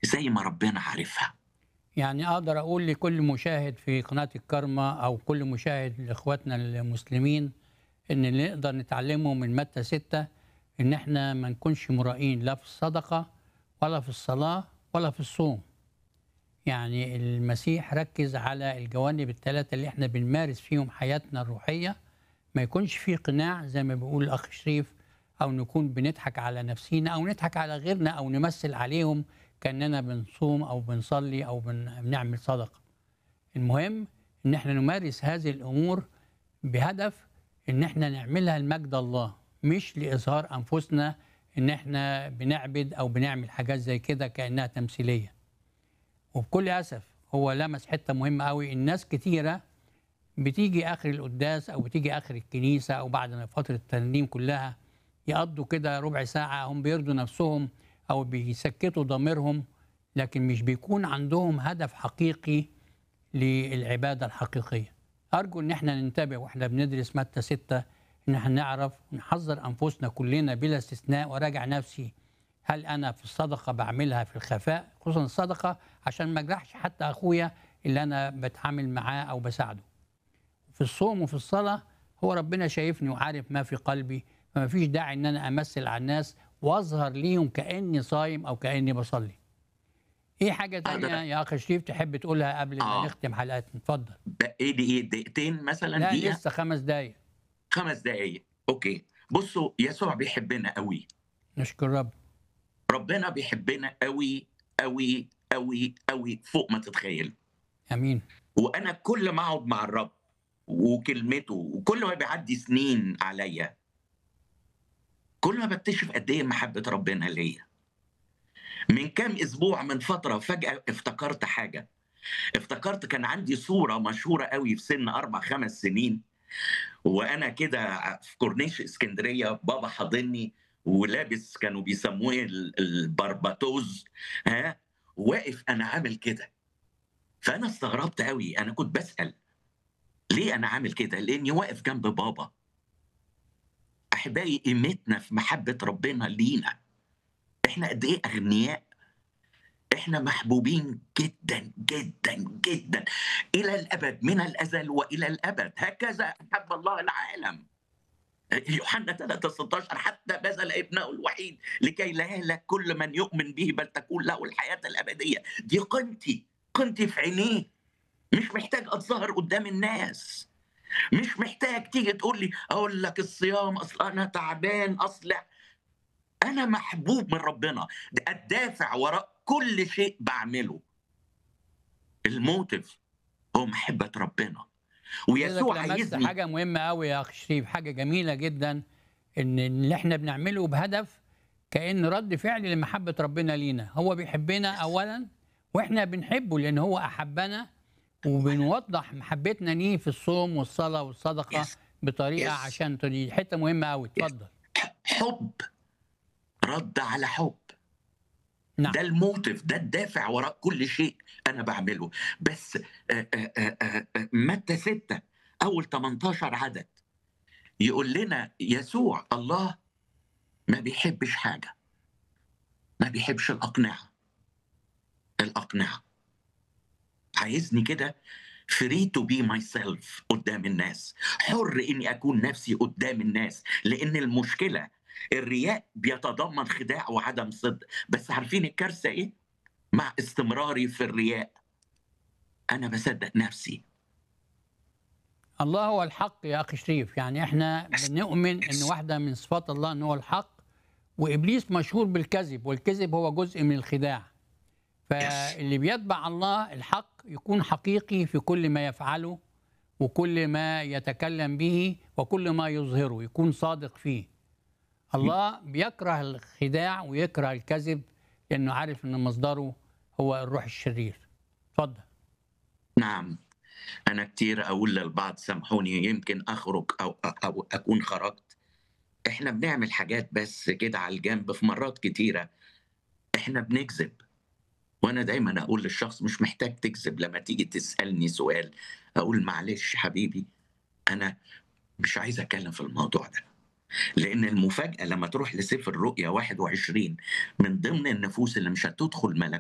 زي ما ربنا عارفها يعني اقدر اقول لكل مشاهد في قناه الكرمة او كل مشاهد لاخواتنا المسلمين ان اللي نقدر نتعلمه من متى ستة ان احنا ما نكونش مرائين لا في الصدقه ولا في الصلاه ولا في الصوم يعني المسيح ركز على الجوانب الثلاثه اللي احنا بنمارس فيهم حياتنا الروحيه ما يكونش في قناع زي ما بيقول الاخ شريف او نكون بنضحك على نفسينا او نضحك على غيرنا او نمثل عليهم كاننا بنصوم او بنصلي او بن- بنعمل صدقه المهم ان احنا نمارس هذه الامور بهدف ان احنا نعملها لمجد الله مش لاظهار انفسنا ان احنا بنعبد او بنعمل حاجات زي كده كانها تمثيليه وبكل اسف هو لمس حته مهمه قوي الناس كتيره بتيجي اخر القداس او بتيجي اخر الكنيسه او بعد فتره الترنيم كلها يقضوا كده ربع ساعه هم بيرضوا نفسهم او بيسكتوا ضميرهم لكن مش بيكون عندهم هدف حقيقي للعباده الحقيقيه ارجو ان احنا ننتبه واحنا بندرس متى ستة ان احنا نعرف ونحذر انفسنا كلنا بلا استثناء وراجع نفسي هل انا في الصدقه بعملها في الخفاء خصوصا الصدقه عشان ما اجرحش حتى اخويا اللي انا بتعامل معاه او بساعده في الصوم وفي الصلاه هو ربنا شايفني وعارف ما في قلبي فما فيش داعي ان انا امثل على الناس واظهر ليهم كاني صايم او كاني بصلي ايه حاجه تانية يا اخ شريف تحب تقولها قبل ما آه. نختم حلقتنا اتفضل ده ايه دي ايه دقيقتين مثلا لا دقيقه لسه خمس دقايق خمس دقايق اوكي بصوا يسوع بيحبنا قوي نشكر رب ربنا بيحبنا قوي قوي قوي قوي فوق ما تتخيل امين وانا كل ما اقعد مع الرب وكلمته وكل ما بيعدي سنين عليا كل ما بكتشف قد ايه محبه ربنا ليا من كام اسبوع من فتره فجاه افتكرت حاجه افتكرت كان عندي صوره مشهوره قوي في سن اربع خمس سنين وانا كده في كورنيش اسكندريه بابا حاضني ولابس كانوا بيسموه ال- البرباتوز ها واقف انا عامل كده فانا استغربت قوي انا كنت بسال ليه انا عامل كده لاني واقف جنب بابا احبائي قيمتنا في محبه ربنا لينا احنا قد ايه اغنياء احنا محبوبين جدا جدا جدا الى الابد من الازل والى الابد هكذا احب الله العالم يوحنا 3 16 حتى بذل ابنه الوحيد لكي لا يهلك كل من يؤمن به بل تكون له الحياه الابديه دي قيمتي قيمتي في عينيه مش محتاج اتظاهر قدام الناس مش محتاج تيجي تقول لي اقول لك الصيام اصل انا تعبان اصل انا محبوب من ربنا ده الدافع وراء كل شيء بعمله الموتيف هو محبه ربنا ويسوع حضرتك لمست عايزني حاجه مهمه قوي يا اخ شريف حاجه جميله جدا ان اللي احنا بنعمله بهدف كان رد فعل لمحبه ربنا لينا هو بيحبنا اولا واحنا بنحبه لان هو احبنا وبنوضح محبتنا ليه في الصوم والصلاه والصدقه Yes. بطريقه Yes. عشان دي حته مهمه قوي اتفضل حب رد على حب نعم ده الموتيف ده الدافع وراء كل شيء انا بعمله بس آه، آه، آه، آه، آه، متى ستة اول 18 عدد يقول لنا يسوع الله ما بيحبش حاجه ما بيحبش الاقنعه الاقنعه عايزني كده فري تو بي ماي سيلف قدام الناس حر اني اكون نفسي قدام الناس لان المشكله الرياء بيتضمن خداع وعدم صدق بس عارفين الكارثه ايه مع استمراري في الرياء انا بصدق نفسي الله هو الحق يا اخي شريف يعني احنا بنؤمن ان واحده من صفات الله ان هو الحق وابليس مشهور بالكذب والكذب هو جزء من الخداع فاللي بيتبع الله الحق يكون حقيقي في كل ما يفعله وكل ما يتكلم به وكل ما يظهره يكون صادق فيه الله بيكره الخداع ويكره الكذب لانه عارف ان مصدره هو الروح الشرير اتفضل نعم انا كتير اقول للبعض سامحوني يمكن اخرج او او اكون خرجت احنا بنعمل حاجات بس كده على الجنب في مرات كتيره احنا بنكذب وانا دايما اقول للشخص مش محتاج تكذب لما تيجي تسالني سؤال اقول معلش حبيبي انا مش عايز اتكلم في الموضوع ده لان المفاجاه لما تروح لسفر الرؤيا 21 من ضمن النفوس اللي مش هتدخل ملك